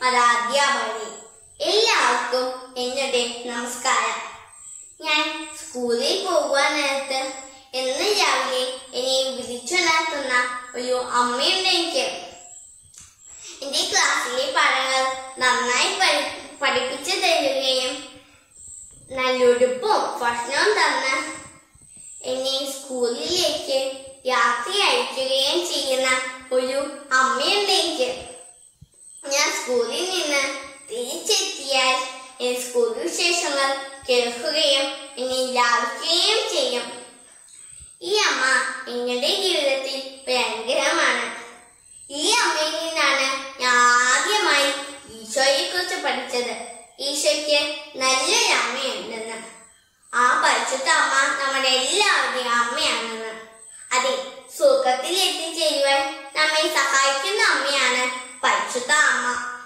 മതാധ്യാപകരെ എല്ലാവർക്കും എന്നുടെ നമസ്കാരം ഞാൻ സ്കൂളിൽ പോകുവാൻ നേരത്ത് എന്ന് രാവിലെ എന്നെ വിളിച്ചുണർത്തുന്ന ഒരു അമ്മയുണ്ട് എനിക്ക് എന്റെ ക്ലാസ്സിലെ പാഠങ്ങൾ നന്നായി പഠി- പഠിപ്പിച്ചു തരികയും നല്ലൊടുപ്പും ഭക്ഷണവും തന്ന് എന്നെ സ്കൂളിലേക്ക് യാത്ര അയക്കുകയും ചെയ്യുന്ന ഒരു അമ്മയുണ്ട് എനിക്ക് ഞാൻ സ്കൂളിൽ നിന്ന് തിരിച്ചെത്തിയാൽ എന്റെ സ്കൂൾ വിശേഷങ്ങൾ കേൾക്കുകയും എന്നെ ലാഭിക്കുകയും ചെയ്യും ഈ അമ്മ എങ്ങളുടെ ജീവിതത്തിൽ ഒരു അനുഗ്രഹമാണ് ഈ അമ്മയിൽ നിന്നാണ് ഞാൻ ആദ്യമായി ഈശോയെ കുറിച്ച് പഠിച്ചത് ഈശോയ്ക്ക് നല്ലൊരു അമ്മയുണ്ടെന്ന് ആ പരിശുദ്ധ അമ്മ നമ്മുടെ എല്ലാവരുടെയും അമ്മയാണെന്ന് അതെ സുഖത്തിൽ എത്തിച്ചേരുവാൻ നമ്മെ സഹായിക്കുന്ന അമ്മയാണ് പരിശുദ്ധ അമ്മ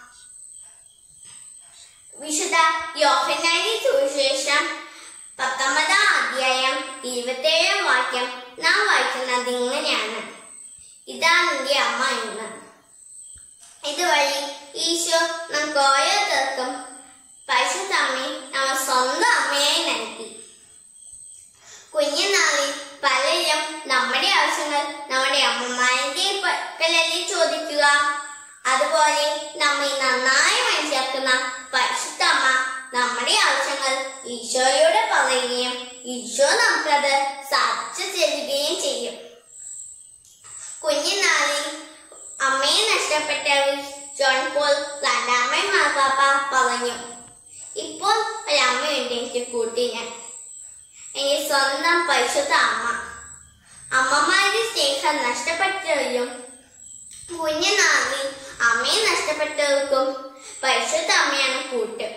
വിശുദ്ധ യോഹന്നാനി സുവിശേഷം പത്തൊമ്പതാം അധ്യായം ഇരുപത്തേഴാം വാക്യം നാം വായിക്കുന്നത് ഇങ്ങനെയാണ് ഇതാണ് എന്റെ അമ്മ എന്ന് ഇതുവഴി ഈശോ നമുക്ക് ഓരോരുത്തർക്കും പരിശുദ്ധ അമ്മയെ നമ്മൾ സ്വന്തം അമ്മയായി നൽകി കുഞ്ഞുനാളിൽ പലരും നമ്മുടെ ആവശ്യങ്ങൾ നമ്മുടെ അമ്മമാരുടെ പക്കലല്ലേ ചോദിക്കുക അതുപോലെ നമ്മെ നന്നായി മനസ്സിലാക്കുന്ന പരിശുദ്ധ അമ്മ നമ്മുടെ ആവശ്യങ്ങൾ ഈശോയോട് പറയുകയും ഈശോ നമുക്കത് സാധിച്ചു തരികയും ചെയ്യും കുഞ്ഞുനാളിൽ അമ്മയെ നഷ്ടപ്പെട്ടവർ ജോൺ പോൾ രണ്ടാമൻ മാർപ്പാപ്പ പറഞ്ഞു ഇപ്പോൾ ഒരമ്മയുണ്ട് എനിക്ക് കൂട്ടിന് എനിക്ക് സ്വന്തം പരിശുദ്ധ അമ്മ അമ്മമാരുടെ സ്നേഹം നഷ്ടപ്പെട്ടവരും കുഞ്ഞുനാളിൽ അമ്മയെ നഷ്ടപ്പെട്ടവർക്കും പരിശുദ്ധ അമ്മയാണ് കൂട്ട്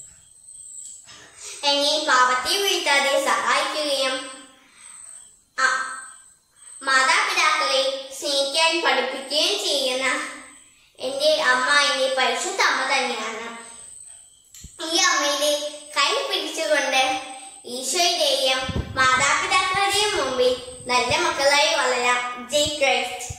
എന്നെ പാപത്തെ വീഴ്ത്താതെ സഹായിക്കുകയും അ- മാതാപിതാക്കളെ സ്നേഹിക്കാൻ പഠിപ്പിക്കുകയും ചെയ്യുന്ന എൻ്റെ അമ്മ എൻ്റെ പരിശുദ്ധ അമ്മ തന്നെയാണ് ഈ അമ്മയുടെ കൈ പിടിച്ചുകൊണ്ട് ഈശോയുടെയും മാതാപിതാക്കളുടെയും മുമ്പിൽ നല്ല മക്കളായി വളരാം ജയ് ക്രൈസ്റ്റ്